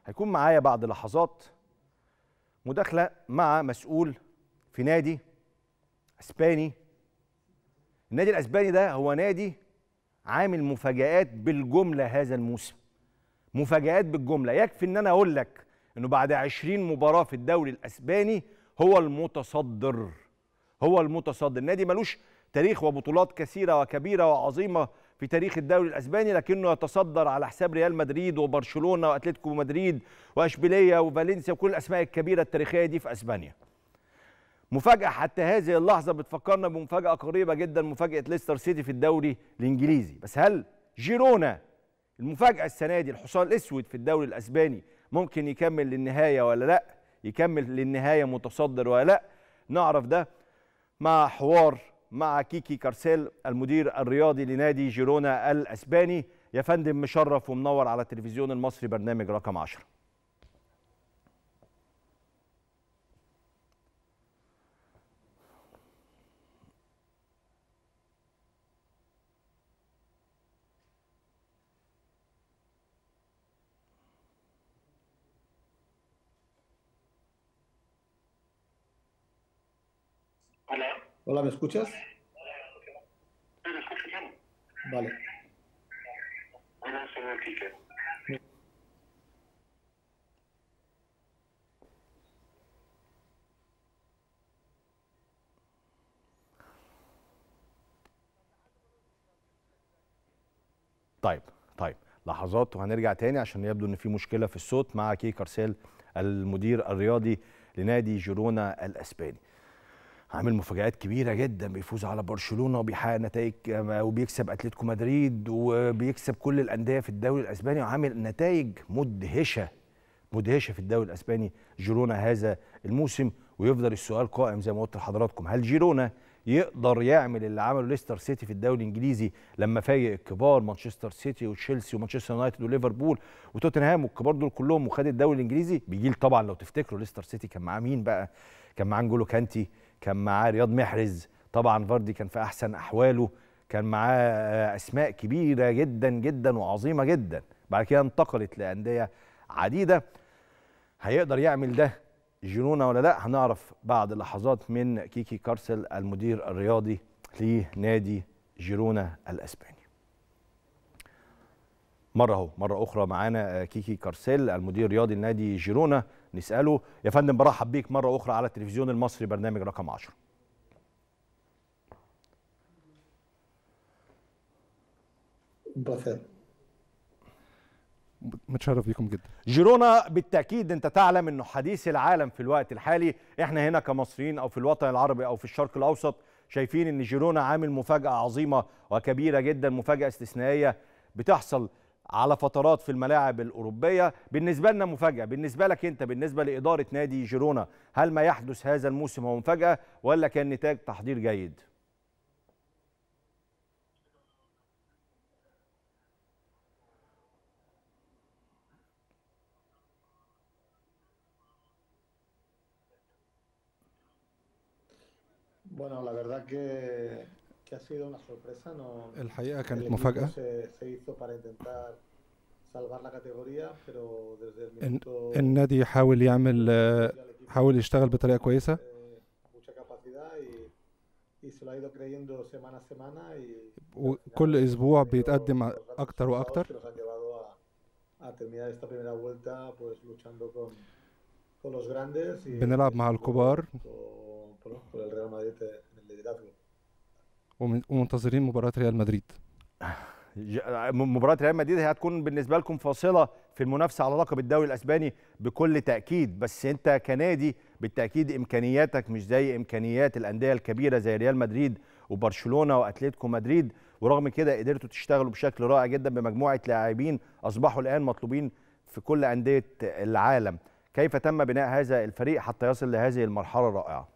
هيكون معايا بعد لحظات مداخله مع مسؤول في نادي اسباني النادي الاسباني ده هو نادي عامل مفاجآت بالجمله هذا الموسم مفاجآت بالجمله يكفي ان انا اقول لك انه بعد 20 مباراه في الدوري الاسباني هو المتصدر هو المتصدر النادي ملوش تاريخ وبطولات كثيره وكبيره وعظيمه في تاريخ الدوري الاسباني لكنه يتصدر على حساب ريال مدريد وبرشلونه واتلتيكو مدريد واشبيليه وفالنسيا وكل الاسماء الكبيره التاريخيه دي في اسبانيا مفاجاه حتى هذه اللحظه بتفكرنا بمفاجاه قريبه جدا مفاجاه ليستر سيتي في الدوري الانجليزي بس هل جيرونا المفاجاه السنه دي الحصان الاسود في الدوري الاسباني ممكن يكمل للنهايه ولا لا يكمل للنهايه متصدر ولا لا نعرف ده مع حوار مع كيكي كارسيل المدير الرياضي لنادي جيرونا الاسباني يا فندم مشرف ومنور على التلفزيون المصري برنامج رقم 10 Hola, ¿me escuchas? Sí, lo escucho bien. Vale. Hola, señor Quique. طيب طيب لحظات وهنرجع تاني عشان يبدو ان في مشكله في الصوت مع كي كارسيل المدير الرياضي لنادي جيرونا الاسباني عامل مفاجآت كبيره جدا بيفوز على برشلونه وبيحقق نتائج وبيكسب اتلتيكو مدريد وبيكسب كل الانديه في الدوري الاسباني وعامل نتائج مدهشه مدهشه في الدوري الاسباني جيرونا هذا الموسم ويفضل السؤال قائم زي ما قلت لحضراتكم هل جيرونا يقدر يعمل اللي عمله ليستر سيتي في الدوري الانجليزي لما فايق الكبار مانشستر سيتي وتشيلسي ومانشستر يونايتد وليفربول وتوتنهام والكبار دول كلهم وخد الدوري الانجليزي بيجيل طبعا لو تفتكروا ليستر سيتي كان معاه مين بقى كان معاه نجولو كانتي كان معاه رياض محرز طبعا فاردي كان في احسن احواله كان معاه اسماء كبيره جدا جدا وعظيمه جدا بعد كده انتقلت لانديه عديده هيقدر يعمل ده جنونه ولا لا هنعرف بعد لحظات من كيكي كارسل المدير الرياضي لنادي جيرونا الاسباني مرة اهو مرة أخرى معانا كيكي كارسيل المدير الرياضي لنادي جيرونا نسأله يا فندم برحب بيك مرة أخرى على التلفزيون المصري برنامج رقم 10 Un placer. متشرف بيكم جدا جيرونا بالتاكيد انت تعلم انه حديث العالم في الوقت الحالي احنا هنا كمصريين او في الوطن العربي او في الشرق الاوسط شايفين ان جيرونا عامل مفاجاه عظيمه وكبيره جدا مفاجاه استثنائيه بتحصل على فترات في الملاعب الاوروبيه بالنسبه لنا مفاجاه بالنسبه لك انت بالنسبه لاداره نادي جيرونا هل ما يحدث هذا الموسم هو مفاجاه ولا كان نتاج تحضير جيد Bueno, la verdad que, que ha sido una sorpresa. No, الحقيقة el كانت equipo مفاجأة Se, se hizo para intentar salvar la categoría, pero desde el الن- minuto النادي حاول يعمل آه، حاول يشتغل بطريقة كويسة eh, mucha capacidad y, y se lo ha ido creyendo semana a semana y وكل أسبوع بيتقدم أكتر وأكتر que nos han llevado a, a terminar esta primera vuelta pues luchando con, con los grandes y بنلعب مع الكبار con, con- con el Real Madrid en el liderazgo. ومن- ومنتظرين مباراة ريال مدريد ج- م- مباراة ريال مدريد هي هتكون بالنسبة لكم فاصلة في المنافسة على لقب الدوري الأسباني بكل تأكيد بس أنت كنادي بالتأكيد إمكانياتك مش زي إمكانيات الأندية الكبيرة زي ريال مدريد وبرشلونة وأتلتيكو مدريد ورغم كده قدرتوا تشتغلوا بشكل رائع جدا بمجموعة لاعبين أصبحوا الآن مطلوبين في كل أندية العالم كيف تم بناء هذا الفريق حتى يصل لهذه المرحلة الرائعة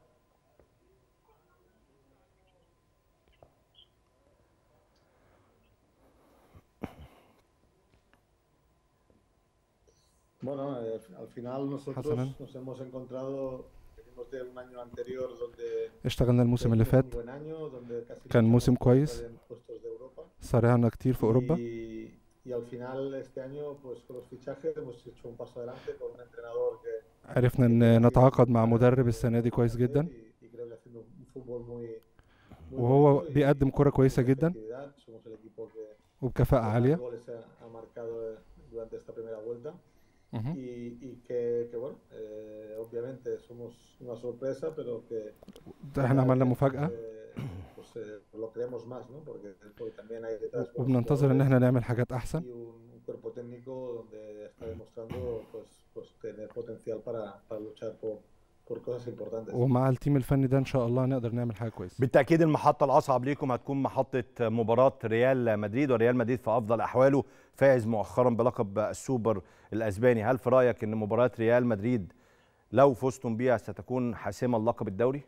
Bueno, eh, al final nosotros حسنا. nos hemos encontrado, venimos de un año anterior donde اشتغلنا الموسم اللي fue فات un buen año, donde casi كان luchamos موسم por كويس. entrar en puestos de Europa. صارعنا كتير في أوروبا Y, y al final este año, pues con los fichajes hemos hecho un paso adelante con un entrenador que عرفنا ان نتعاقد مع مدرب السنة دي كويس جدا y, y creo que haciendo un fútbol muy, muy وهو bonito y- بيقدم كرة كويسة y جدا efectividad. Somos el equipo que وبكفاءة que más عالية goles ha, ha marcado eh, durante esta primera vuelta مهم. y, y que, que, bueno, eh, obviamente somos una sorpresa, pero que احنا عملنا eh, مفاجأة pues eh, lo creemos más, ¿no? Porque, porque también hay detrás buenos وبننتظر ان jugadores احنا نعمل حاجات احسن y un, un cuerpo técnico donde está demostrando pues, pues tener potencial para, para luchar por, por cosas importantes. ومع التيم الفني ده ان شاء الله نقدر نعمل حاجة كويسة بالتاكيد المحطه الاصعب ليكم هتكون محطه مباراه ريال مدريد وريال مدريد في افضل احواله فائز مؤخرا بلقب السوبر الاسباني هل في رايك ان مباراه ريال مدريد لو فزتم بيها ستكون حاسمه اللقب الدوري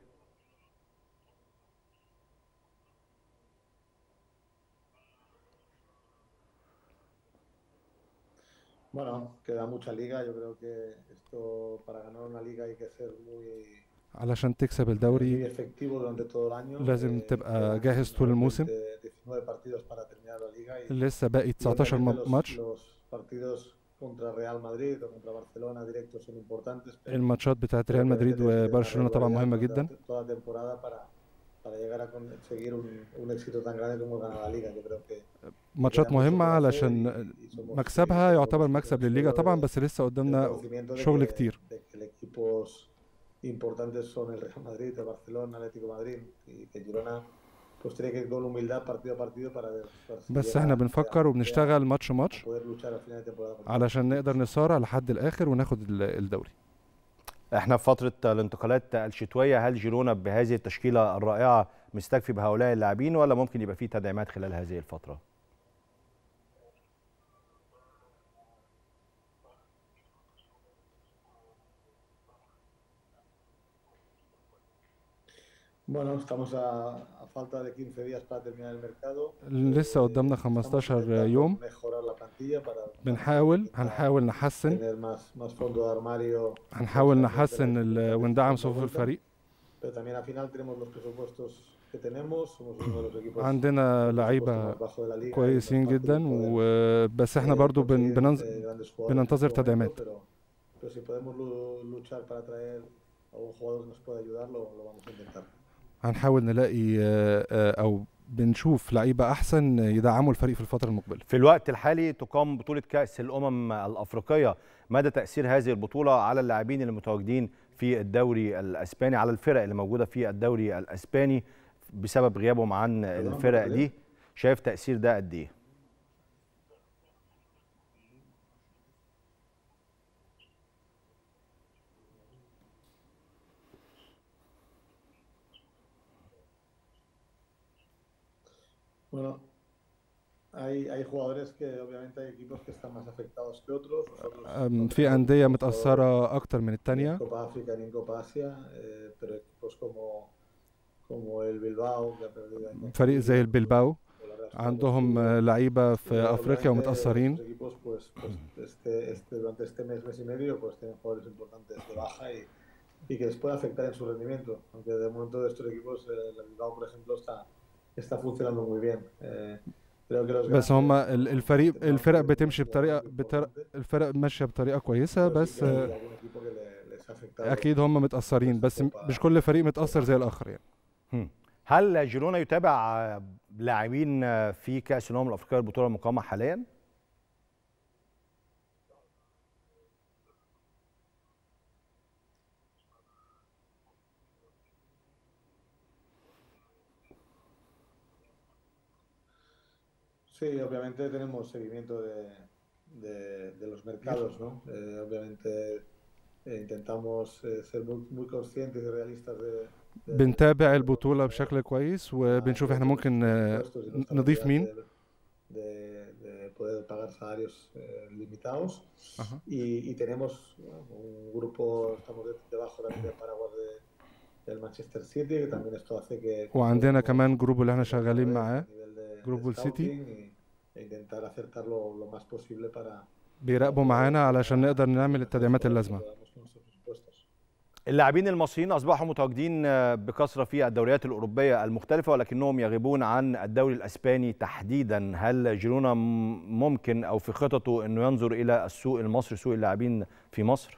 Bueno, queda mucha liga. Yo creo que esto para ganar una liga hay que ser muy, علشان تكسب muy الدوري efectivo durante todo el año. لازم Eh, تبقى quedan جاهز طول الموسم 19 partidos para terminar la liga y, لسه باقي y 19 obviamente م- los, ماتش los partidos contra Real Madrid o contra Barcelona directos son importantes. pero- الماتشات بتاعت pero ريال creo que مدريد tienes que tener وبرشلونة طبعا regularidad مهمة durante جدا toda la temporada para, para llegar a conseguir un, un éxito tan grande como ganar la liga. Yo creo que ماتشات queda mucho مهمة por hacer علشان y- y somos- مكسبها somos يعتبر conscientes مكسب للليجا de- طبعا بس لسه del قدامنا conocimiento de شغل que- كتير de que el equipos importantes son el Real Madrid, el Barcelona, el Atlético de Madrid y que Girona pues tiene que ir con humildad partido a partido para ver para si بس llega احنا a- بنفكر a- وبنشتغل ماتش a ماتش poder luchar al final de temporada. contra علشان los نقدر نصارع لحد الاخر وناخد ال- الدوري احنا في فتره الانتقالات الشتويه هل جيرونا بهذه التشكيله الرائعه مستكفي بهؤلاء اللاعبين ولا ممكن يبقى فيه تدعيمات خلال هذه الفتره Bueno, estamos a, a falta de 15 días para terminar el mercado. لسه قدامنا Estamos 15 intentando يوم mejorar la plantilla para بنحاول para هنحاول نحسن tener más, más fondo de armario. هنحاول de la- نحسن de la- ال- de la وندعم segunda صفوف vuelta. الفريق Pero también al final tenemos los presupuestos que tenemos. Somos uno de los equipos عندنا con el presupuesto لعيبة más bajo de la liga y no es كويسين fácil جدا poder, وبس احنا eh, برضو بن conseguir, بننز... eh, grandes jugadores بننتظر en este momento, تدعيمات. Pero, pero si podemos lu- luchar para traer a un jugador que nos pueda ayudar, lo, lo vamos a intentar. هنحاول نلاقي آه، آه، او بنشوف لعيبة احسن يدعموا الفريق في الفترة المقبلة في الوقت الحالي تقام بطولة كأس الأمم الأفريقية مدى تأثير هذه البطولة على اللاعبين المتواجدين في الدوري الأسباني على الفرق اللي موجودة في الدوري الأسباني بسبب غيابهم عن الفرق دي شايف تأثير ده قد إيه؟ Bueno, hay, hay jugadores que obviamente hay equipos que están más afectados que otros. Nosotros أم، no في tenemos أندية jugadores متأثرة أكتر من ni en التانية Copa África ni en Copa Asia, eh, pero equipos como, como el Bilbao, que ha perdido a فريق زي البلباو o la Real Sociedad عندهم Club, آه، لعيبة y في أفريقيا obviamente ومتأثرين estos equipos pues, pues este, este, durante este mes, mes y medio pues tienen jugadores importantes de baja y, y que les puede afectar en su rendimiento. Aunque de momento de estos equipos, eh, el Bilbao por ejemplo está, está funcionando muy bien. Eh, creo que los بس هم grandes, ال- eh, الفريق tendrán الفرق un بتمشي بطريقة jugador بتر... importante, الفرق ماشية بطريقة كويسة pero sí بس que hay آه، algún equipo que le- les ha afectado. أكيد هم متأثرين بس م- مش كل فريق متأثر زي الآخر يعني هم. هل جيرونا يتابع لاعبين في كأس الأمم الأفريقية البطولة المقامة حاليا؟ Sí, obviamente tenemos seguimiento de, de- de los mercados, ¿no? Eh, obviamente eh, intentamos eh, ser muy, muy conscientes y realistas de, de- بنتابع البطولة بشكل كويس وبنشوف احنا ممكن آه، presupuestos y nuestra نضيف necesidad مين de, de- de poder pagar salarios eh, limitados Ajá. y, y tenemos bueno, un grupo, estamos de- debajo también del paraguas de- del Manchester City, que también esto hace que وعندنا podamos كمان جروب اللي احنا tener شغالين madurez معاه a nivel de- de جروب السيتي scouting y- e intentar acertar lo, lo más posible para بيراقبوا معانا علشان نقدر نعمل التدعيمات اللازمة podamos con nuestros presupuestos. اللاعبين المصريين اصبحوا متواجدين آه، بكثره في الدوريات الاوروبيه المختلفه ولكنهم يغيبون عن الدوري الاسباني تحديدا هل جيرونا م- ممكن او في خططه انه ينظر الى السوق المصري سوق اللاعبين في مصر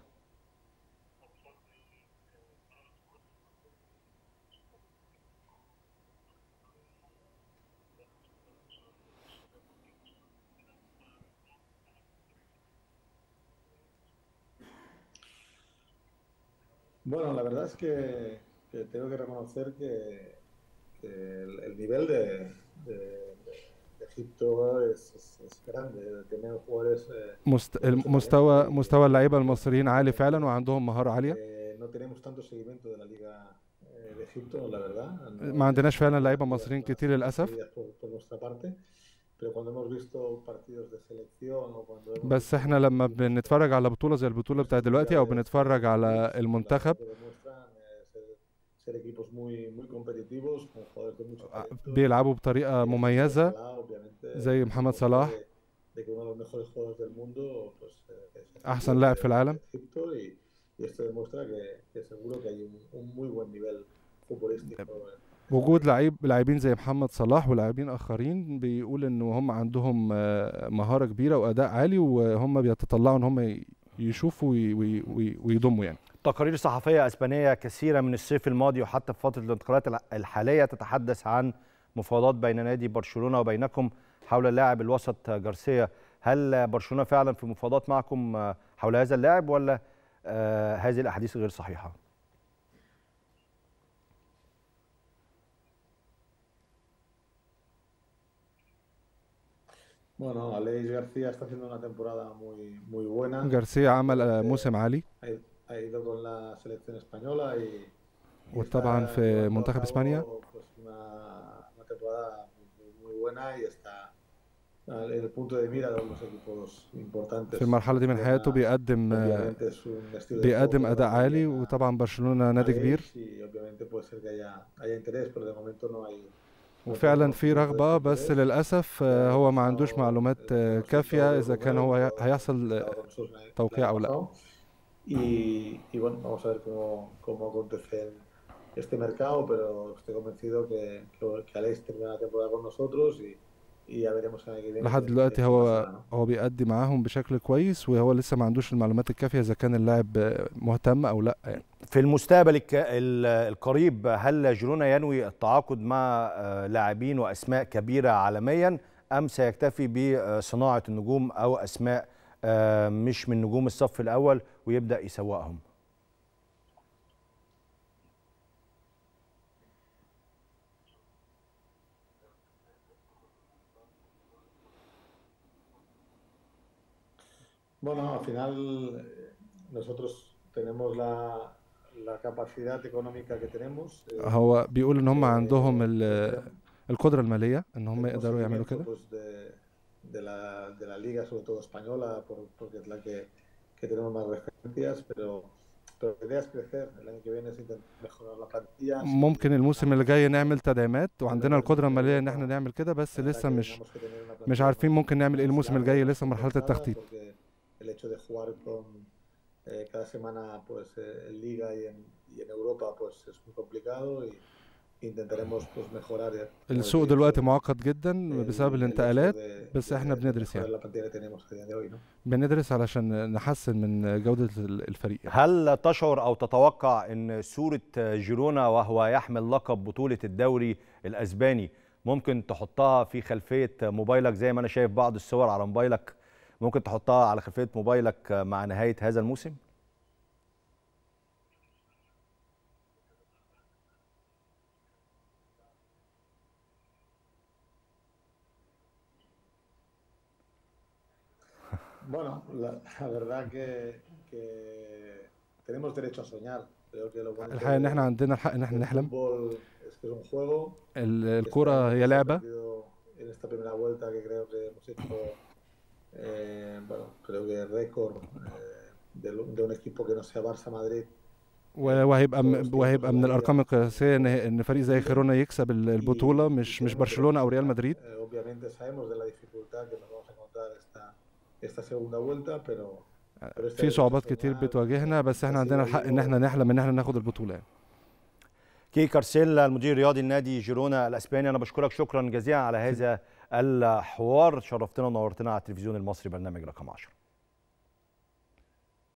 Bueno, la verdad es que, que tengo que reconocer que, que el, el nivel de, de- de Egipto es, es- es grande. Tienen jugadores. eh, مست... المستوى مستوى اللعيبه المصريين عالي فعلا وعندهم مهاره عاليه eh, no tenemos tanto seguimiento de la Liga eh, de Egipto, la verdad. No- ما عندناش فعلا لعيبه مصريين كتير للاسف Por, por nuestra parte. Pero cuando hemos visto partidos de selección o cuando hemos بس visto احنا لما partidos بنتفرج على بطوله زي البطوله بتاعت دلوقتي او بنتفرج على المنتخب que demuestran eh, ser, ser equipos muy, muy competitivos, con jugadores de mucho talento. بيلعبوا بطريقه مميزه Salah, obviamente, زي محمد es صلاح. De, de que uno de los mejores jugadores del mundo pues, eh, es أحسن Egipto, لاعب de- في العالم. de Egipto y, y esto demuestra que, que seguro que hay un, un muy buen nivel futbolístico. eh, وجود لعيب لاعبين زي محمد صلاح ولاعبين اخرين بيقول ان هم عندهم آه، مهاره كبيره واداء عالي وهم بيتطلعوا ان هم ي- يشوفوا وي- وي- وي- ويضموا يعني تقارير صحفيه اسبانيه كثيره من الصيف الماضي وحتى في فتره الانتقالات الع- الحاليه تتحدث عن مفاوضات بين نادي برشلونه وبينكم حول اللاعب الوسط جارسيا هل برشلونه فعلا في مفاوضات معكم آه، حول هذا اللاعب ولا آه، هذه الاحاديث غير صحيحه Bueno, Aleix García está haciendo una temporada muy, muy buena. جارسيا عمل آه، موسم عالي Ha, ha ido con la selección española y, y وطبعا está في llevando a منتخب cabo, اسبانيا pues, una, una temporada muy, muy buena y está en el punto de mira de los equipos importantes. في المرحله دي من حياته بيقدم آه، Obviamente es un estilo de بيقدم juego اداء que عالي también وطبعا برشلونه نادي Aleix كبير y obviamente puede ser que haya, haya interés, pero de momento no hay. no وفعلا tenemos في ningún رغبه interés. بس للاسف آه، هو ما عندوش معلومات آه، كافيه اذا كان هو هيحصل آه، Estaba con nosotros el توقيع año أو لا. pasado. Y, y bueno, vamos a ver cómo, cómo acontece este mercado, pero estoy convencido que, que, que Alex tendrá una temporada con nosotros y, y ya veremos el año que viene. لحد qué- دلوقتي qué هو pasará, ¿no? هو بيأدي معاهم بشكل كويس وهو لسه ما عندوش المعلومات الكافيه اذا كان اللاعب آه، مهتم او لا يعني في المستقبل الك- ال- القريب هل جيرونا ينوي التعاقد مع آه، لاعبين واسماء كبيره عالميا ام سيكتفي بصناعه النجوم او اسماء آه، مش من نجوم الصف الاول ويبدا يسوقهم Bueno, al final eh, nosotros tenemos la, la capacidad económica que tenemos. eh, هو بيقول ان هم eh, عندهم ال- tenemos- القدره الماليه ان هم tenemos يقدروا يعملوا seguimiento, كده pues, de, de la, de la liga, sobre todo española, por- porque es la que, que tenemos más referencias, pero, pero la idea es crecer. El año que viene es intentar mejorar la plantilla. ممكن الموسم اللي جاي نعمل تدعيمات وعندنا القدره الماليه ان احنا نعمل كده بس La verdad لسه que مش tenemos que tener una مش plantilla عارفين más- ممكن نعمل ايه más الموسم larga, الجاي más لسه مرحله pensada, التخطيط porque el hecho de jugar con eh, cada semana pues eh, en Liga y en, y en Europa pues es muy complicado y intentaremos pues mejorar ya, como السوق te he دلوقتي dicho, معقد جدا el- بسبب el hecho الانتقالات de- بس de احنا بندرس mejorar يعني la plantilla que tenemos a día de hoy, ¿no? بندرس علشان نحسن من جوده ال- الفريق يعني. هل تشعر او تتوقع ان صوره جيرونا وهو يحمل لقب بطوله الدوري الاسباني ممكن تحطها في خلفيه موبايلك زي ما انا شايف بعض الصور على موبايلك ممكن تحطها على خلفيه موبايلك مع نهايه هذا الموسم Bueno, la, la verdad que, que tenemos derecho a soñar. Creo que lo bonito الحقيقه ان احنا de- عندنا الحق ان احنا del نحلم fútbol es que es un juego ال- Este الكره año هي hemos لعبه perdido En esta primera vuelta que creo que hemos hecho, eh, bueno, creo que récord eh, de, lo- de un equipo que no sea Barça-Madrid. و- وهيبقى م- وهيبقى من الارقام القياسيه ان ان فريق زي خيرونا يكسب ال- البطوله مش مش برشلونه او ريال مدريد Eh, obviamente sabemos de la dificultad que nos vamos a encontrar esta, esta segunda vuelta, pero, Pero este في es صعوبات soñar, كتير ha بتواجهنا بس احنا sido عندنا الحق ان algo- احنا نحلم ان احنا ناخد البطوله يعني. كي كارسيل المدير الرياضي لنادي جيرونا الاسباني انا بشكرك شكرا جزيلا على هذا الحوار شرفتنا ونورتنا على التلفزيون المصري برنامج رقم 10